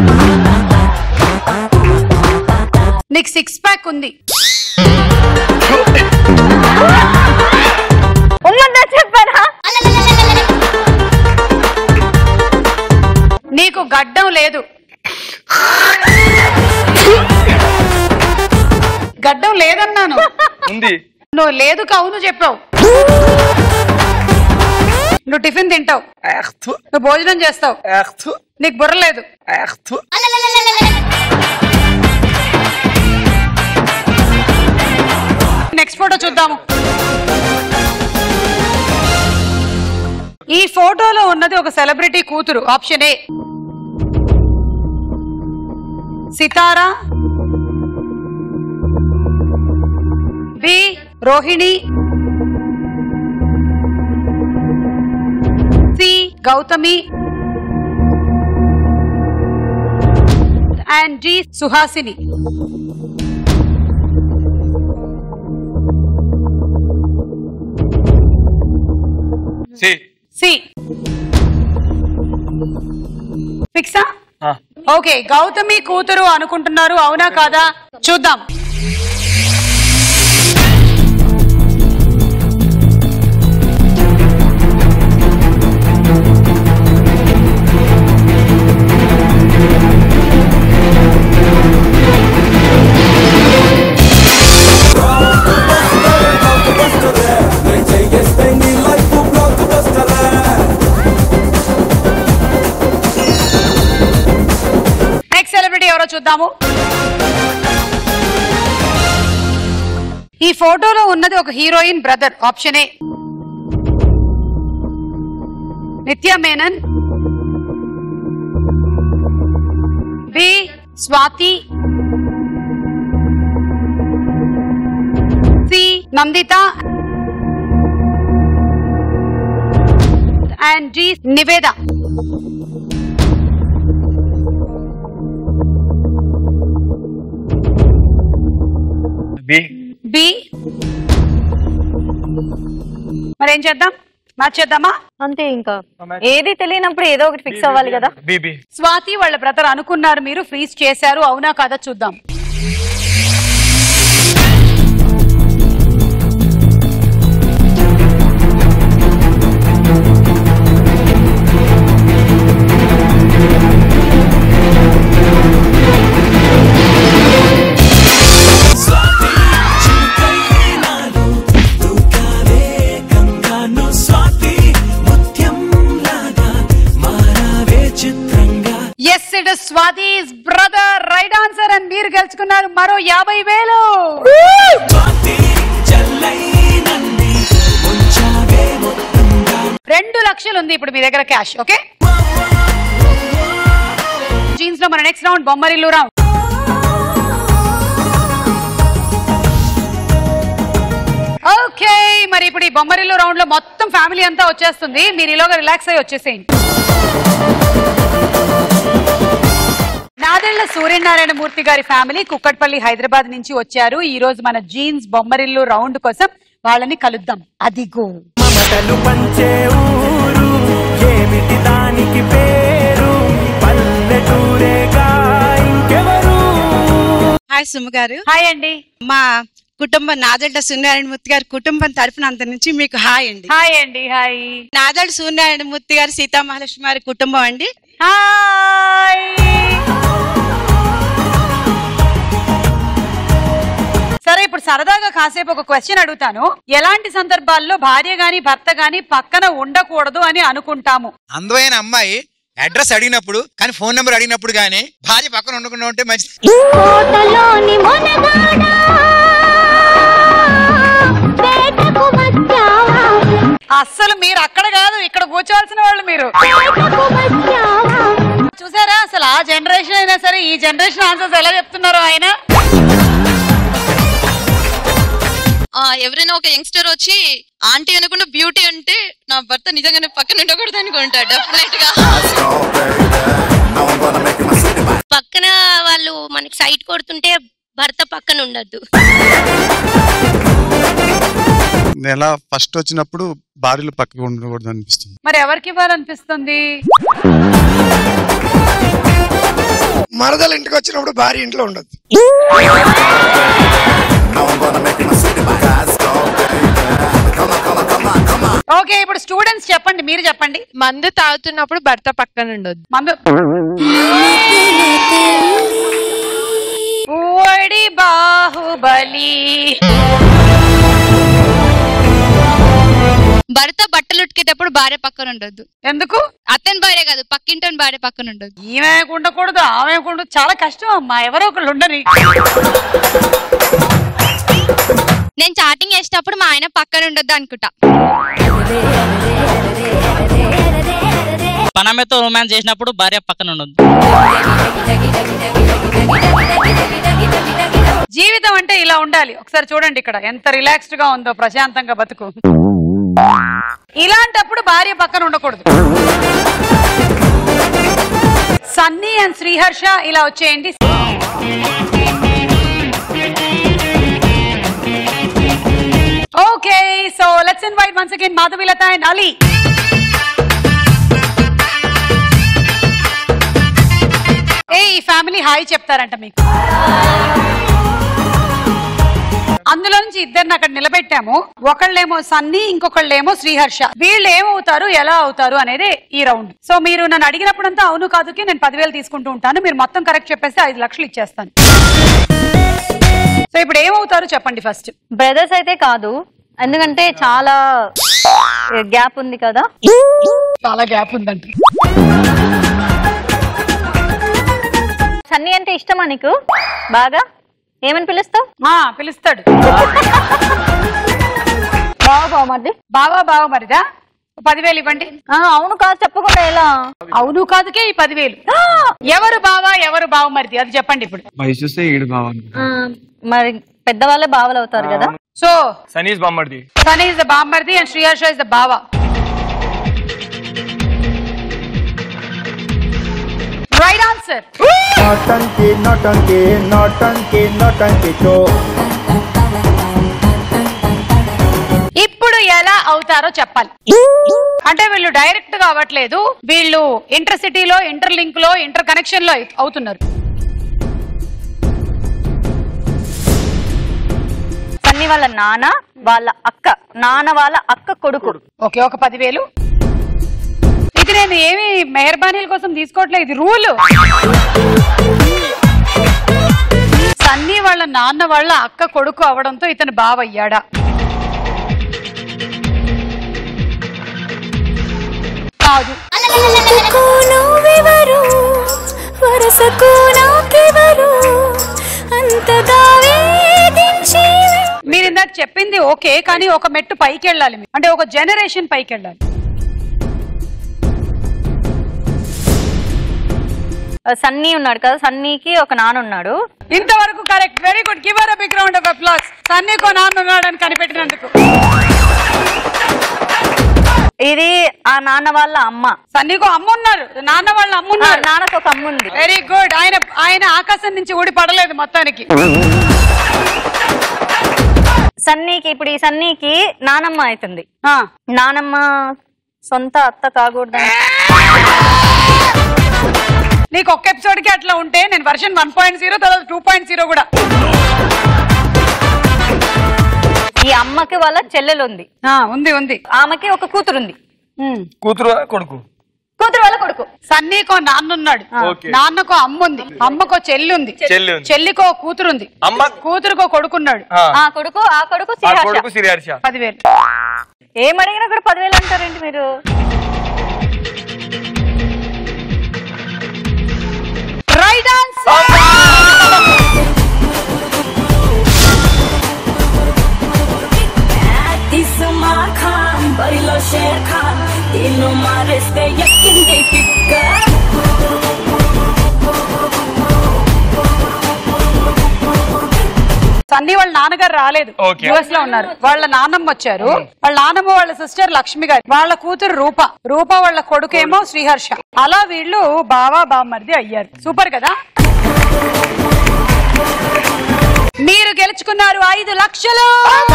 నీకు సిక్స్ ప్యాక్ ఉంది ఉమ్మొద్దా చెప్పానా నీకు గడ్డం లేదు గడ్డం లేదన్నాను ఉంది నువ్వు లేదు అవును చెప్పావు నువ్వు టిఫిన్ తింటావు నువ్వు భోజనం చేస్తావు నీకు బుర్ర లేదు నెక్స్ట్ ఫోటో చూద్దాము ఈ ఫోటోలో ఉన్నది ఒక సెలబ్రిటీ కూతురు option A Sitara B Rohini C Gautami and G Suhasini C C ఫిక్సా ఓకే గౌతమి కూతురు అనుకుంటున్నారు అవునా కాదా చూద్దాం నెక్స్ట్ సెలబ్రిటీ ఎవరో చూద్దాము ఈ ఫోటోలో ఉన్నది ఒక heroine brother option A Nithya Menen B Swathi C Nanditha and G Niveda B B మరి ఏం చేద్దాం మార్చేద్దామా అంతే ఇంకా ఏది తెలియనప్పుడు ఏదో ఒకటి ఫిక్స్ అవ్వాలి కదా బీబీ స్వాతి వాళ్ళ బ్రదర్ అనుకున్నారు మీరు ఫ్రీజ్ చేశారు అవునా కాదా చూద్దాం yes it Swathi brother right answer and మీరు గెలుచుకున్నారు మరో యాభై వేలు రెండు లక్షలు ఉంది ఇప్పుడు మీ దగ్గర క్యాష్ ఓకే జీన్స్ లో మన next round Bommarillu round okay మరి ఇప్పుడు ఈ బొమ్మరిల్లు రౌండ్ లో మొత్తం ఫ్యామిలీ అంతా వచ్చేస్తుంది మీరు ఈలోగా రిలాక్స్ అయ్యి వచ్చేసేయండి నాదెళ్ల సూర్యనారాయణ మూర్తి గారి ఫ్యామిలీ కుక్కట్పల్లి హైదరాబాద్ నుంచి వచ్చారు ఈ రోజు మన జీన్స్ బొమ్మరిల్లు రౌండ్ కోసం వాళ్ళని కలుద్దాం అదిగో మమతలు పంచే ఊరు ఏమిటి దానికి పేరు పల్లెటూరేగా ఇంకెవరు హాయ్ సుమ గారు హాయ్ అండి మా కుటుంబం నాదెళ్ల సూర్యనారాయణమూర్తి గారి కుటుంబం తరఫున అంత నుంచి మీకు హాయ్ అండి హాయ్ అండి హాయ్ నాదెళ్ల సూర్యనారాయణమూర్తి గారి సీతామహాలక్ష్మి వారి కుటుంబం అండి హాయ్ సరే ఇప్పుడు సరదాగా కాసేపు ఒక క్వశ్చన్ అడుగుతాను ఎలాంటి సందర్భాల్లో భార్య గాని భర్త గాని పక్కన ఉండకూడదు అని అనుకుంటాము అందమైన అమ్మాయి అడ్రస్ అడిగినప్పుడు కానీ ఫోన్ నెంబర్ అడిగినప్పుడు కానీ భార్య పక్కన ఉండకుండా ఉంటే మంచిది కోటలోని మొనగాడా అస్సలు మీరు అక్కడ కాదు ఇక్కడ కూర్చోవాల్సిన వాళ్ళు మీరు చూసారా అసలు ఆ జనరేషన్ అయినా సరే ఈ జనరేషన్ ఆన్సర్స్ ఎలా చెప్తున్నారో ఆయన ఆ, ఎవరైనా ఒక యంగ్స్టర్ వచ్చి ఆంటీ అనుకుంటే బ్యూటీ అంటే నా భర్త నిజంగానే పక్కన ఉండకూడదు అనుకుంటా డెఫినెట్ గా పక్కన వాళ్ళు మనకి సైట్ కొడుతుంటే భర్త పక్కన ఉండద్దు నెల ఫస్ట్ వచ్చినప్పుడు భార్యలు పక్కకు ఉండకూడదు అనిపిస్తుంది మరి ఎవరికి ఇవ్వాలనిపిస్తుంది మరదలు ఇంటికి వచ్చినప్పుడు భార్య ఇంట్లో ఉండదు ఓకే ఇప్పుడు స్టూడెంట్స్ చెప్పండి మీరు చెప్పండి మందు తాగుతున్నప్పుడు భర్త పక్కన ఉండొద్దు మందు ఓడి బాహుబలి భర్త బట్టలు ఉతికేటప్పుడు భార్య పక్కన ఉండొద్దు ఎందుకు అతని భార్య కాదు పక్కింటని భార్య పక్కన ఉండొద్దు ఈమె ఉండకూడదు ఆమె ఉండకూడదు చాలా కష్టం అమ్మా ఎవరో ఒకళ్ళు ఉండని నేను చాటింగ్ చేసేటప్పుడు మా ఆయన పక్కన ఉండొద్దు అనుకుంటా పనమెతో రొమాన్స్ చేసినప్పుడు భార్య పక్కన ఉండదు జీవితం అంటే ఇలా ఉండాలి ఒకసారి చూడండి ఇక్కడ ఎంత రిలాక్స్డ్ గా ఉందో ప్రశాంతంగా బతుకు ఇలాంటప్పుడు భార్య పక్కన ఉండకూడదు సన్నీ అండ్ శ్రీహర్ష ఇలా వచ్చేయండి okay so let's invite once again Madhavilatha and Ali ఏ ఈ ఫ్యామిలీ హాయ్ చెప్తారంట మీకు అందులో నుంచి ఇద్దరిని అక్కడ నిలబెట్టాము ఒకళ్ళేమో సన్నీ ఇంకొకళ్ళేమో శ్రీహర్ష వీళ్ళు ఏమవుతారు ఎలా అవుతారు అనేది ఈ రౌండ్ సో మీరు నన్ను అడిగినప్పుడంతా అవును కాదుకి నేను పదివేలు తీసుకుంటూ ఉంటాను మీరు మొత్తం కరెక్ట్ చెప్పేస్తే ఐదు లక్షలు ఇచ్చేస్తాను సో ఇప్పుడు ఏమవుతారు చెప్పండి ఫస్ట్ బ్రదర్స్ అయితే కాదు ఎందుకంటే చాలా గ్యాప్ ఉంది కదా చాలా గ్యాప్ ఉందంట సన్నీ అంటే ఇష్టమా నీకు బాగా ఏమని పిలుస్తావు పిలుస్తాడు బావా బావ మరి బావా బావ మరిదా పదివేలు ఇవ్వండి అవును కాదు చెప్పకుండా ఎలా అవును కాదుకే ఈ పదివేలు ఎవరు బావా ఎవరు బావ మరిది అది చెప్పండి ఇప్పుడు వయసు చూస్తే ఈడు బాగుంది మరి పెద్దవాళ్ళే బావలు అవుతారు కదా సో సనీస్ బామ్మర్ది సనీ ఇస్ ద బామ్మర్ది అండ్ శ్రీహర్ష ఇస్ ద బావా రైట్ ఆన్సర్ నోటంకి నోటంకి నోటంకి నోటంకి చో ఇప్పుడు ఎలా అవుతారో చెప్పాలి అంటే వీళ్ళు డైరెక్ట్ గా అవ్వట్లేదు వీళ్ళు ఇంటర్ సిటీలో ఇంటర్ లింక్ లో ఇంటర్ కనెక్షన్ లో అవుతున్నారు సన్నీ వాళ్ళ నాన్న వాళ్ళ అక్క నాన్న వాళ్ళ అక్క కొడుకు ఓకే ఒక పదివేలు ఇది నేను ఏమి మెహర్బానీల కోసం తీసుకోవట్లేదు ఇది రూల్ సన్నీ వాళ్ళ నాన్న వాళ్ళ అక్క కొడుకు అవడంతో ఇతను బావయ్యాడా కాదు నువ్వెవరు వరసకు నాకెవరు అంతగా వేధించి మీరు ఇందాక చెప్పింది ఓకే కానీ ఒక మెట్టు పైకి వెళ్ళాలి మీరు. అంటే ఒక జనరేషన్ పైకి వెళ్ళాలి సన్నీ ఉన్నాడు కదా సన్నీకి ఒక నాన్న ఉన్నాడు ఇంతవరకు correct very good give a big round of applause సన్నీకో నాన్న ఉన్నాడని కనిపెట్టినందుకు ఇది ఆ నాన్న వాళ్ళ అమ్మ సన్నీకో అమ్మ ఉన్నారు నాన్న వాళ్ళ అమ్మ ఉన్నారు నాన్నకు ఒక అమ్మ ఉంది వెరీ గుడ్ ఆయన ఆయన ఆకాశం నుంచి ఊడి పడలేదు మొత్తానికి సన్నీకి ఇప్పుడు ఈ సన్నీకి నానమ్మ అవుతుంది నానమ్మ సొంత అత్త కాకూడదు నీకు ఒక్క ఎపిసోడ్ కి అట్లా ఉంటే నేను వర్షన్ వన్ పాయింట్ జీరో తర్వాత టూ పాయింట్ జీరో కూడా ఈ అమ్మకి వాళ్ళ చెల్లెలు ఉంది ఉంది ఉంది ఆమెకి ఒక కూతురు ఉంది కూతురు కొడుకు కూతురు వాళ్ళ కొడుకు సన్నీకో నాన్న ఉన్నాడు ఓకే. నాన్నకో అమ్మ ఉంది అమ్మకో చెల్లి ఉంది చెల్లి ఉంది. చెల్లికో కూతురు ఉంది అమ్మ కూతురుకో కొడుకున్నాడు ఆ. ఆ కొడుకు ఆ కొడుకు ఆ శ్రీహర్ష. కొడుకు సిరిహర్ష పదివేలు ఏం అడిగినా కూడా పదివేలు అంటారేంటి మీరు right This is my crime, body lotion scene మారేస్తే ఎక్కింది కిక్క సన్నీ వాళ్ళ నాన్నగారు రాలేదు Okay. యుఎస్ లో ఉన్నారు వాళ్ళ నాన్నమ్మ వచ్చారు వాళ్ళ నాన్నమ్మ వాళ్ళ సిస్టర్ లక్ష్మి గారు వాళ్ళ కూతురు రూప రూప వాళ్ళ కొడుకేమో శ్రీహర్ష అలా వీళ్ళు బావా బామ్మర్ది అయ్యారు సూపర్ కదా మీరు గెలుచుకున్నారు ఐదు లక్షలు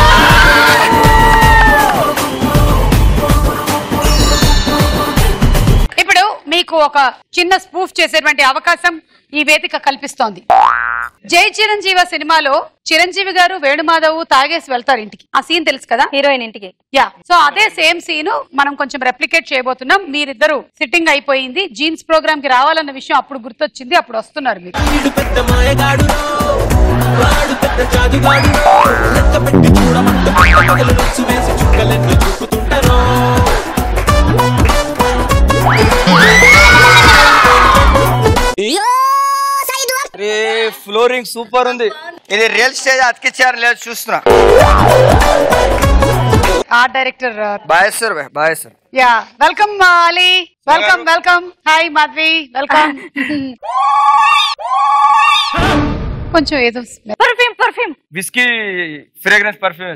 ఇప్పుడు మీకు ఒక చిన్న స్పూఫ్ చేసేటువంటి అవకాశం ఈ వేదిక కల్పిస్తోంది జై చిరంజీవ సినిమాలో చిరంజీవి గారు వేణుమాధవ్ తాగేసి వెళ్తారు ఇంటికి ఆ సీన్ తెలుసు కదా హీరోయిన్ ఇంటికి యా సో అదే సేమ్ సీన్ మనం కొంచెం రెప్లికేట్ చేయబోతున్నాం మీరిద్దరు సిట్టింగ్ అయిపోయింది జీన్స్ ప్రోగ్రామ్ కి రావాలన్న విషయం అప్పుడు గుర్తొచ్చింది అప్పుడు వస్తున్నారు మీరు పెద్ద మాయగాడు వాడు పెద్ద జాదుగాడు లెక్క పెట్టి చూడమంటూ పట్ట పగలు రుచి వేసి చుక్కలెన్ను చూపుతుంటారు రే ఫ్లోరింగ్ సూపర్ ఉంది ఇది రియల్ స్టేజ్ అతికిచ్చారు లేదు చూస్తున్నా art director boy sir boy sir yeah welcome Ali welcome welcome hi Madhavi welcome కొంచెం ఏదో perfume perfume whisky fragrance perfume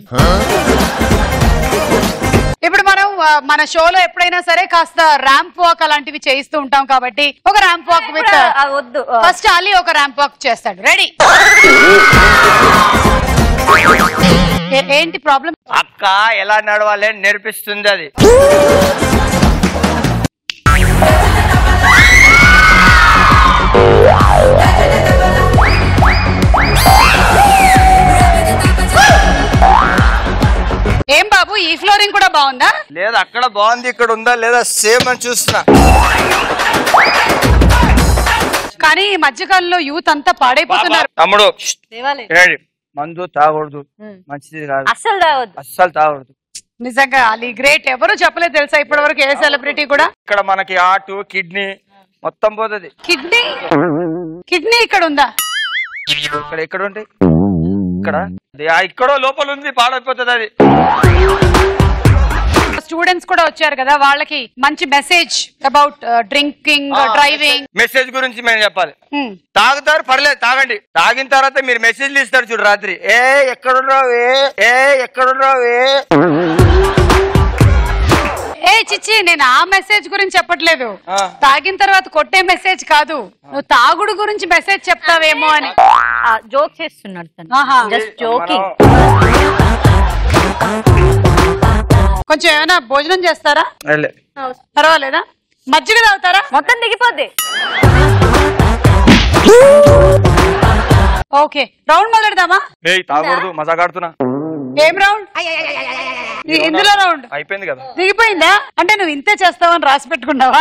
ఇప్పుడు మనం ఆ, మన షోలో ఎప్పుడైనా సరే కాస్త ర్యాంప్ వాక్ అలాంటివి చేయిస్తూ ఉంటాం కాబట్టి ఒక ర్యాంప్ వాక్ విత్ వద్దు ఫస్ట్ అలీ ఒక ర్యాంప్ వాక్ చేస్తాడు రెడీ ఏంటి ప్రాబ్లం అక్క ఎలా నడవాలి అని నేర్పిస్తుంది అది ఏం బాబు ఈ ఫ్లోరింగ్ కూడా బాగుందా లేదు అక్కడ బాగుంది ఇక్కడ ఉందా లేదా సేమ్ అని చూస్తున్నా కానీ ఈ మధ్యకాలంలో యూత్ అంతా పాడైపోతున్నారు తమ్ముడు దేవాలి రెడీ మందు తాగకూడదు మంచిది కాదు అస్సలు తాగొద్దు అస్సలు తాగకూడదు నిజంగా అలీ గ్రేట్ ఎవరు చెప్పలేదు తెలుసా ఇప్పటి వరకు ఏ సెలబ్రిటీ కూడా ఇక్కడ మనకి హార్ట్ కిడ్నీ మొత్తం పోతుంది కిడ్నీ కిడ్నీ ఇక్కడ ఉందా ఇక్కడ ఎక్కడ ఉంటాయి ఇక్కడ అది ఆ ఇక్కడో లోపల ఉంది పాడైపోతుంది అది స్టూడెంట్స్ కూడా వచ్చారు కదా వాళ్ళకి మంచి message about drinking driving message గురించి మేము చెప్పాలి తాగుతారు పర్లేదు తాగండి తాగిన తర్వాత మీరు మెసేజ్లు ఇస్తారు చూడు రాత్రి ఏ ఎక్కడున్నావు ఏ ఏ ఎక్కడున్నావు ఏ ఏ చిచ్చి నేను ఆ మెసేజ్ గురించి చెప్పట్లేదు తాగిన తర్వాత కొట్టే మెసేజ్ కాదు నువ్వు తాగుడు గురించి మెసేజ్ చెప్తావేమో అని జోక్ చేస్తున్నాడు తను జస్ట్ జోకింగ్ కొంచెం ఏమైనా భోజనం చేస్తారా వెళ్ళే. పర్వాలేదా మజ్జిగ తాగుతారా మొత్తం దిగిపోద్ది ఓకే రౌండ్ మొదలెడదామా ఏయ్ తాగకూడదు మజా కాడుతున్నా ఏం రౌండ్ ఇందులో రౌండ్ అయిపోయింది కదా దిగిపోయిందా అంటే నువ్వు ఇంతే చేస్తావని రాసి పెట్టుకున్నావా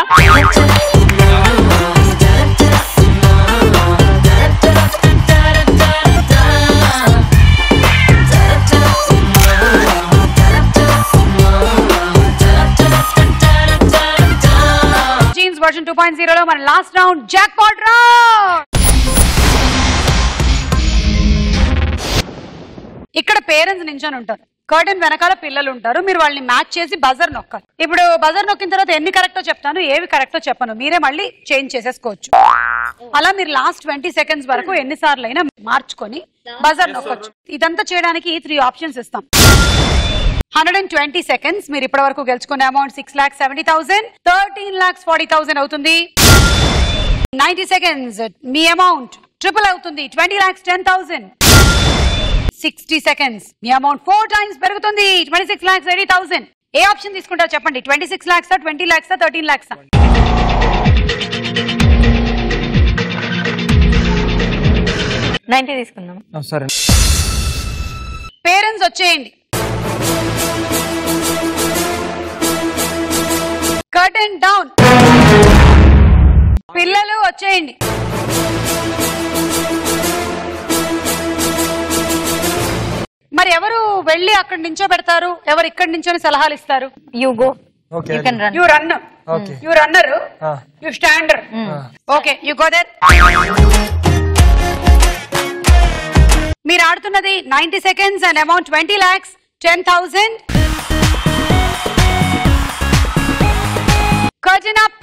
జీన్స్ వర్షన్ టూ పాయింట్ జీరోలో మన last round jack round ఇక్కడ పేరెంట్స్ నించొని ఉంటారు కర్టెన్ వెనకాల పిల్లలు ఉంటారు మీరు వాళ్ళని మ్యాచ్ చేసి బజర్ నొక్కాలి ఇప్పుడు బజర్ నొక్కిన తర్వాత ఎన్ని కరెక్టో చెప్తాను ఏవి కరెక్టో చెప్పను మీరే మళ్ళీ చేంజ్ చేసేసుకోవచ్చు అలా మీరు లాస్ట్ ట్వంటీ సెకండ్స్ వరకు ఎన్నిసార్లు అయినా మార్చుకొని బజర్ నొక్కొచ్చు ఇదంతా చేయడానికి త్రీ ఆప్షన్స్ ఇస్తాం హండ్రెడ్ అండ్ ట్వంటీ సెకండ్స్ మీరు ఇప్పటి వరకు గెలుచుకునే amount six lakhs seventy thousand thirteen lakhs forty thousand అవుతుంది నైన్టీ సెకండ్స్ మీ అమౌంట్ ట్రిపుల్ అవుతుంది twenty lakhs ten thousand sixty seconds మీ అమౌంట్ ఫోర్ టైమ్స్ పెరుగుతుంది twenty six lakhs eighty thousand ఏ ఆప్షన్ తీసుకుంటారో చెప్పండి twenty six lakhs twenty lakhs thirteen lakhs ninety తీసుకుందాం సరే పేరెంట్స్ వచ్చేయండి కర్టెన్ డౌన్ పిల్లలు వచ్చేయండి మరి ఎవరు వెళ్ళి అక్కడి నుంచో పెడతారు ఎవరు ఇక్కడి నుంచో సలహాలు ఇస్తారు you go Okay. You can run you run Okay. You runner you stander okay you go there మీరు ఆడుతున్నది ninety seconds and amount twenty lakhs ten thousand curtain up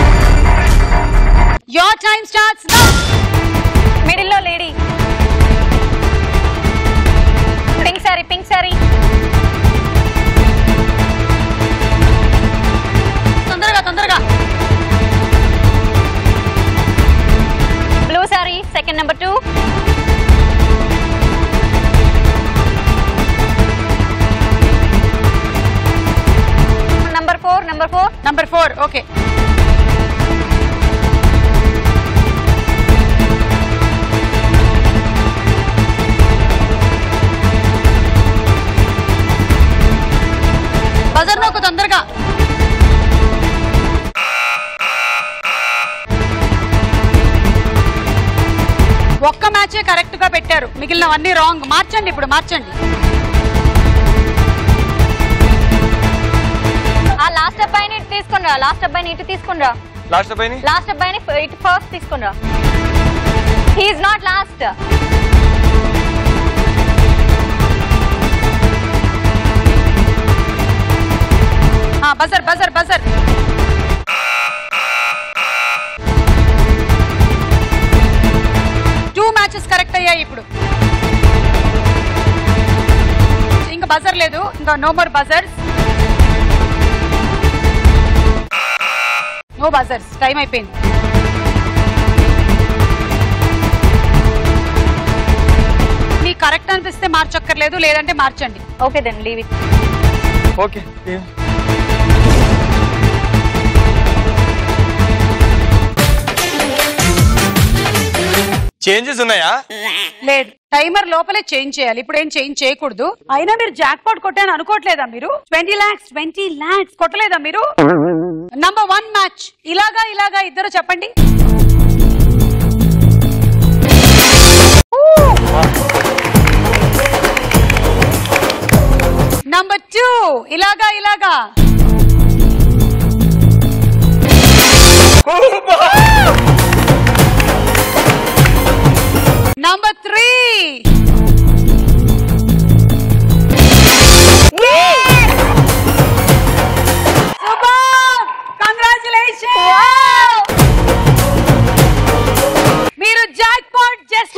your time starts now middle లో lady pink sari pink sari తొందరగా తొందరగా blue sari second number two number four number four number four okay buzzer నొక్కు తొందరగా ఒక్క మ్యాచే correct గా పెట్టారు మిగిలినవన్నీ రాంగ్ మార్చండి ఇప్పుడు మార్చండి ఆ లాస్ట్ అబ్బాయిని ఇటు తీసుకుని రా లాస్ట్ అబ్బాయిని ఇటు తీసుకుని రా లాస్ట్ అబ్బాయిని లాస్ట్ అబ్బాయిని ఇటు ఫస్ట్ తీసుకుని రా he's not last buzzer buzzer buzzer two matches correct అయ్యాయి ఇప్పుడు ఇంకా బజర్ లేదు ఇంకా no more buzzers no buzzers time అయిపోయింది మీకు కరెక్ట్ అనిపిస్తే మార్చక్కర్లేదు లేదంటే మార్చండి okay then leave it okay changes ఉన్నాయా లేదు టైమర్ లోపలే చేంజ్ చేయాలి ఇప్పుడు ఏం చేంజ్ చేయకూడదు అయినా మీరు జాక్ పాట్ కొట్టాను అనుకోవట్లేదా మీరు ట్వంటీ లాక్స్ ట్వంటీ లాక్స్ కొట్టలేదా మీరు నంబర్ వన్ మ్యాచ్ ఇలాగా ఇలాగా ఇద్దరు చెప్పండి నంబర్ టూ ఇలాగా ఇలాగా నంబర్ త్రీ కంగ్రాచులేషన్ మీరు జాక్ పాట్ జస్ట్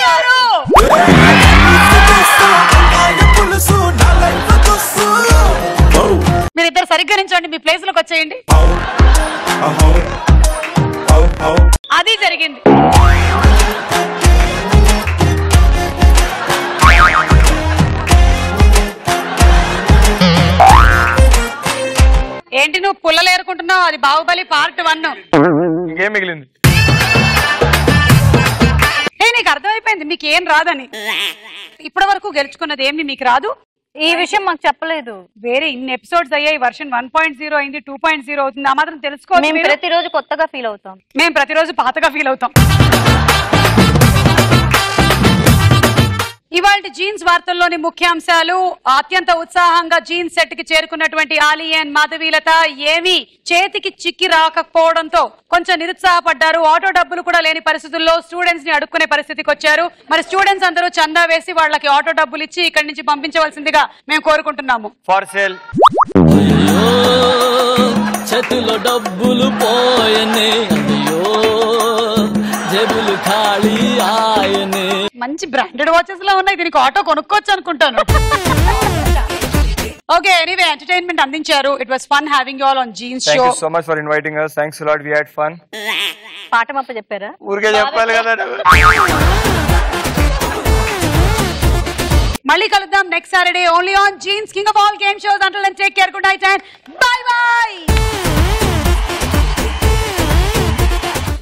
మీరిద్దరు సరిగ్గా నించోండి మీ ప్లేస్ లోకి వచ్చేయండి అది జరిగింది ఏంటి నువ్వు పుల్లలు ఏరుకుంటున్నావు అది బాహుబలి పార్ట్ వన్ ఇంకేం మిగిలింది ఏ నీకు అర్థమైపోయింది మీకు ఏం రాదని ఇప్పటి వరకు గెలుచుకున్నది ఏమి మీకు రాదు ఈ విషయం మాకు చెప్పలేదు వేరే ఇన్ని ఎపిసోడ్స్ అయ్యాయి వర్షన్ వన్ పాయింట్ జీరో అయింది టూ పాయింట్ జీరో అవుతుంది ఆ మాత్రం తెలుసుకోవాలి మేము మీరు. ప్రతిరోజు కొత్తగా ఫీల్ అవుతాం మేము ప్రతిరోజు పాతగా ఫీల్ అవుతాం ఇవాళ జీన్స్ వార్తల్లోని ముఖ్యాంశాలు అత్యంత ఉత్సాహంగా జీన్స్ సెట్ కి చేరుకున్నటువంటి ఆలియన్ మాధవీలత ఏమీ చేతికి చిక్కి రాకపోవడంతో కొంచెం నిరుత్సాహపడ్డారు ఆటో డబ్బులు కూడా లేని పరిస్థితుల్లో స్టూడెంట్స్ ని అడుక్కునే పరిస్థితికి వచ్చారు మరి స్టూడెంట్స్ అందరూ చందా వేసి వాళ్ళకి ఆటో డబ్బులు ఇచ్చి ఇక్కడి నుంచి పంపించవలసిందిగా మేము కోరుకుంటున్నాము ఫార్ సేల్ చేతిలో డబ్బులు పోయనే అయ్యో జేబులు ఖాళీ ఆయనే మంచి బ్రాండెడ్ వాచెస్ లో ఉన్నాయి దీనికి ఆటో కొనుక్కోవచ్చు అనుకుంటాను ఓకే ఎనీవే ఎంటర్టైన్మెంట్ అందించారు it was fun having you all on jeans thank show you so much for inviting us thanks lot we had fun పాట మప్ప చెప్పారా ఊరికే చెప్పాలి కదా మళ్ళీ కలుద్దాం next Saturday only on jeans king of all game shows అంటూ take care good night and bye by